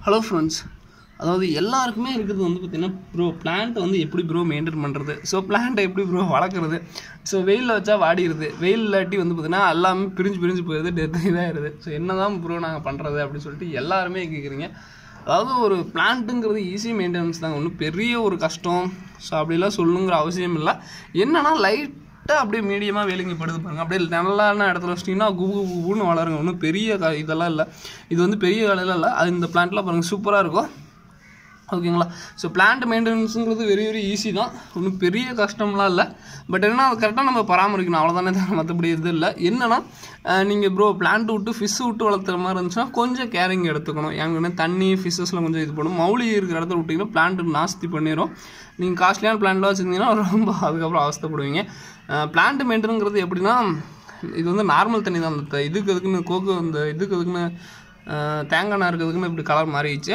hello friends அதாவது எல்லாருக்குமே இருக்கிறது வந்து பார்த்திங்கன்னா ப்ரோ பிளான்ட்டை வந்து எப்படி ப்ரோ மெயின்டைன் பண்ணுறது ஸோ பிளான்ட்டை எப்படி ப்ரோ வளர்க்குறது ஸோ வெயிலில் வச்சா வாடிடுது வெயில் இல்லாட்டி வந்து பார்த்திங்கன்னா எல்லாமே பிரிஞ்சு பிரிஞ்சு போயிடுது டெத் இதாகிடுது ஸோ என்ன தான் ப்ரோ நாங்கள் பண்ணுறது அப்படின்னு சொல்லிட்டு எல்லாருமே கேட்குறீங்க அதாவது ஒரு பிளான்ட்டுங்கிறது ஈஸி மெயின்டெனன்ஸ் தாங்க ஒன்றும் பெரிய ஒரு கஷ்டம் ஸோ அப்படிலாம் சொல்லணுங்கிற அவசியம் இல்லை என்னன்னா லைட்டாக அப்படியே மீடியமாக வேலைங்க படுது பாருங்க அப்படியே நல்லான இடத்துல வச்சிட்டிங்கன்னா குபு குபு குபுன்னு வளருங்க ஒன்றும் பெரிய க இதெல்லாம் இல்லை இது வந்து பெரிய வேலையெல்லாம் இல்லை அது இந்த பிளான்ட்லாம் பாருங்கள் சூப்பராக இருக்கும் ஓகேங்களா ஸோ பிளான்ட் மெயின்டெனன்ஸுங்கிறது வெரி வெரி ஈஸி தான் ஒன்றும் பெரிய கஷ்டம்லாம் இல்லை பட் என்னன்னா அது கரெக்டாக நம்ம பராமரிக்கணும் அவ்வளோதானே தவிர மற்றபடி இது இல்லை என்னன்னா நீங்கள் ப்ரோ பிளான்ட் விட்டு ஃபிஷ் விட்டு வளர்த்துற மாதிரி இருந்துச்சுன்னா கொஞ்சம் கேரிங் எடுத்துக்கணும் ஏங்கன்னா தண்ணி ஃபிஷ்ஷஸ்லாம் கொஞ்சம் இது பண்ணும் மௌலி இருக்கிற இடத்துல விட்டிங்கன்னா பிளான்ட் நாஸ்தி பண்ணிடும் நீங்கள் காஸ்ட்லியான பிளான்ட்லாம் வச்சுருந்தீங்கன்னா ரொம்ப அதுக்கப்புறம் அவஸ்தைப்படுவீங்க பிளான்ட் மெயின்டெனுங்கிறது எப்படின்னா இது வந்து நார்மல் தண்ணி தான் அந்த இதுக்கு அதுக்குன்னு கோக்கு அந்த இதுக்கு அதுக்குன்னு அஹ், தேங்காய் நாருக்கு அதுக்குன்னு இப்படி கலர் மாறிடுச்சு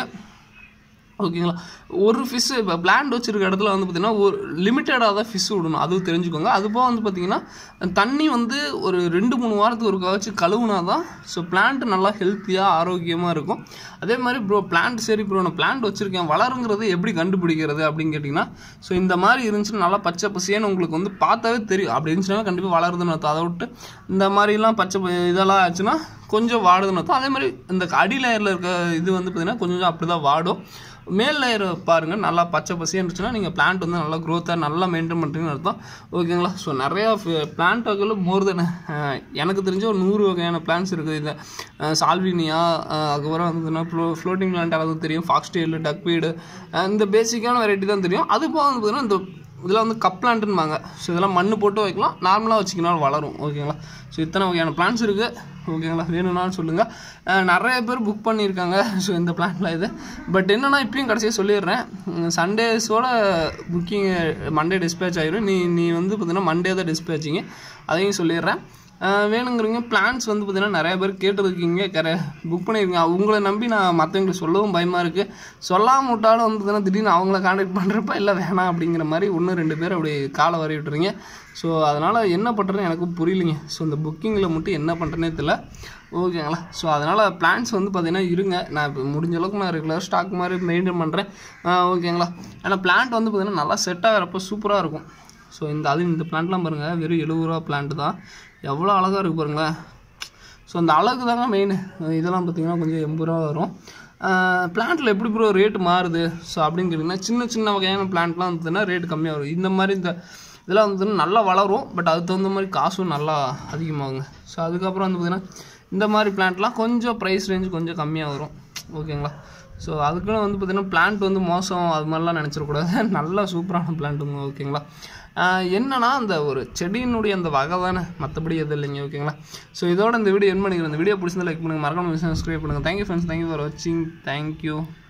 ஓகேங்களா ஒரு ஃபிஷ் இப்போ பிளான்ட் வச்சிருக்க இடத்துல வந்து பார்த்திங்கன்னா ஒரு லிமிட்டடாக தான் ஃபிஷ் விடணும் அதுவும் தெரிஞ்சுக்கோங்க அது போக வந்து பார்த்திங்கன்னா தண்ணி வந்து ஒரு ரெண்டு மூணு வாரத்துக்கு ஒரு வச்சு கழுவுனா தான் ஸோ பிளான்ட் நல்லா ஹெல்த்தியாக ஆரோக்கியமாக இருக்கும் அதே மாதிரி ப்ரோ பிளான்ட் சரி ப்ரோ நான் பிளான்ட் வச்சுருக்கேன் வளருங்கிறது எப்படி கண்டுபிடிக்கிறது அப்படின்னு கேட்டிங்கன்னா ஸோ இந்த மாதிரி இருந்துச்சுன்னா நல்லா பச்சை பசியன்னு உங்களுக்கு வந்து பார்த்தாவே தெரியும் அப்படி இருந்துச்சுன்னா கண்டிப்பாக வளருதுன்னு அர்த்தம் அதை விட்டு இந்த மாதிரிலாம் பச்சை ப- இதெல்லாம் ஆச்சுன்னா கொஞ்சம் வாடுதுன்னு அர்த்தம் அதே மாதிரி இந்த அடி லேயரில் இருக்க இது வந்து பார்த்திங்கன்னா கொஞ்சம் அப்படி தான் வாடும் மேல் லேயர் பாருங்கள் நல்லா பச்சை பசியாக இருந்துச்சுன்னா நீங்கள் பிளான்ட் வந்து நல்லா க்ரோத்தாக நல்லா மெயின்டைன் பண்ணுறீங்கன்னு அர்த்தம் ஓகேங்களா ஸோ நிறையா பிளான்ட் வகையில் மோர் தென் எனக்கு தெரிஞ்ச ஒரு நூறு வகையான பிளான்ஸ் இருக்குது இந்த சால்வினியா அதுக்கப்புறம் வந்து ஃப்ளோ ஃப்ளோட்டிங் பிளான்ட் அளவுக்கு தெரியும் ஃபாக்ஸ்டேல் டக்வீடு இந்த பேசிக்கான வெரைட்டி தான் தெரியும் அது போக வந்து பார்த்தீங்கன்னா இந்த இதில் வந்து கப் பிளான்ட்டுன்பாங்க ஸோ இதெல்லாம் மண் போட்டு வைக்கலாம் நார்மலாக வச்சிக்கினாலும் வளரும் ஓகேங்களா ஸோ இத்தனை வகையான பிளான்ஸ் இருக்குது ஓகேங்களா வேணும்னாலும் சொல்லுங்கள் நிறைய பேர் புக் பண்ணியிருக்காங்க ஸோ இந்த பிளான்ல இது பட் என்னன்னா இப்பயும் கடைசியாக சொல்லிடுறேன் சண்டேஸோட புக்கிங் மண்டே டிஸ்பேச் ஆயிரும் நீ நீ வந்து பார்த்தீங்கன்னா மண்டே தான் டிஸ்பேச்சிங்க அதையும் சொல்லிடுறேன் அஹ் வேணுங்கிறவங்க பிளான்ஸ் வந்து பார்த்தீங்கன்னா நிறைய பேர் கேட்டிருக்கீங்க கர புக் பண்ணியிருக்கீங்க உங்களை நம்பி நான் மற்றவங்களுக்கு சொல்லவும் பயமாக இருக்குது சொல்லாம விட்டாலும் வந்து பார்த்தீங்கன்னா திடீர்னு அவங்கள காண்டாக்ட் பண்ணுறப்ப இல்லை வேணாம் அப்படிங்கிற மாதிரி ஒன்று ரெண்டு பேர் அப்படி காலை வரி விட்டுறீங்க ஸோ அதனால் என்ன பண்ணுறேன்னு எனக்கு புரியலைங்க ஸோ இந்த புக்கிங்கில் மட்டும் என்ன பண்ணுறேனே தெரியல ஓகேங்களா ஸோ அதனால் பிளான்ஸ் வந்து பார்த்தீங்கன்னா இருங்க நான் இப்போ முடிஞ்ச அளவுக்கு நான் ரெகுலர் ஸ்டாக் மாதிரி மெயின்டைன் பண்ணுறேன் ஓகேங்களா ஏன்னா பிளான்ட் வந்து பார்த்தீங்கன்னா நல்லா செட் ஆகிறப்ப சூப்பராக இருக்கும் ஸோ இந்த அது இந்த பிளான்ட்லாம் பாருங்கள் வெறும் எழுபது ரூபா பிளான்ட் தான் எவ்வளோ அழகாக இருக்குது பாருங்களேன் ஸோ அந்த அழகு தாங்க மெயின் இதெல்லாம் பார்த்தீங்கன்னா கொஞ்சம் எண்பது ரூபா வரும் பிளான்ட்டில் எப்படி ப்ரோ ரேட்டு மாறுது ஸோ அப்படின்னு கேட்டிங்கன்னா சின்ன சின்ன வகையான பிளான்ட்லாம் வந்துன்னா ரேட்டு கம்மியாக வரும் இந்த மாதிரி இந்த இதெல்லாம் வந்து நல்லா வளரும் பட் அதுக்கு தகுந்த மாதிரி காசும் நல்லா அதிகமாகுங்க ஸோ அதுக்கப்புறம் வந்து பார்த்திங்கன்னா இந்த மாதிரி பிளான்ட்லாம் கொஞ்சம் ப்ரைஸ் ரேஞ்ச் கொஞ்சம் கம்மியாக வரும் ஓகேங்களா ஸோ அதுக்குன்னு வந்து பார்த்திங்கன்னா பிளான்ட் வந்து மோசம் அது மாதிரிலாம் நினச்சிடக்கூடாது நல்லா சூப்பரான பிளான்ட்டுங்க ஓகேங்களா ஆஹ் என்னன்னா அந்த ஒரு செடியினுடைய அந்த வகை தானே மற்றபடி எதுவும் இல்லைங்க ஓகேங்களா ஸோ இதோட இந்த வீடியோ என் பண்ணிக்கிறேன் இந்த வீடியோ பிடிச்சிருந்தா லைக் பண்ணுங்கள் மறக்காம சப்ஸ்கிரைப் பண்ணுங்கள் தேங்க்யூ ஃப்ரெண்ட்ஸ் தேங்க்யூ ஃபார் வாட்சிங் தேங்க்யூ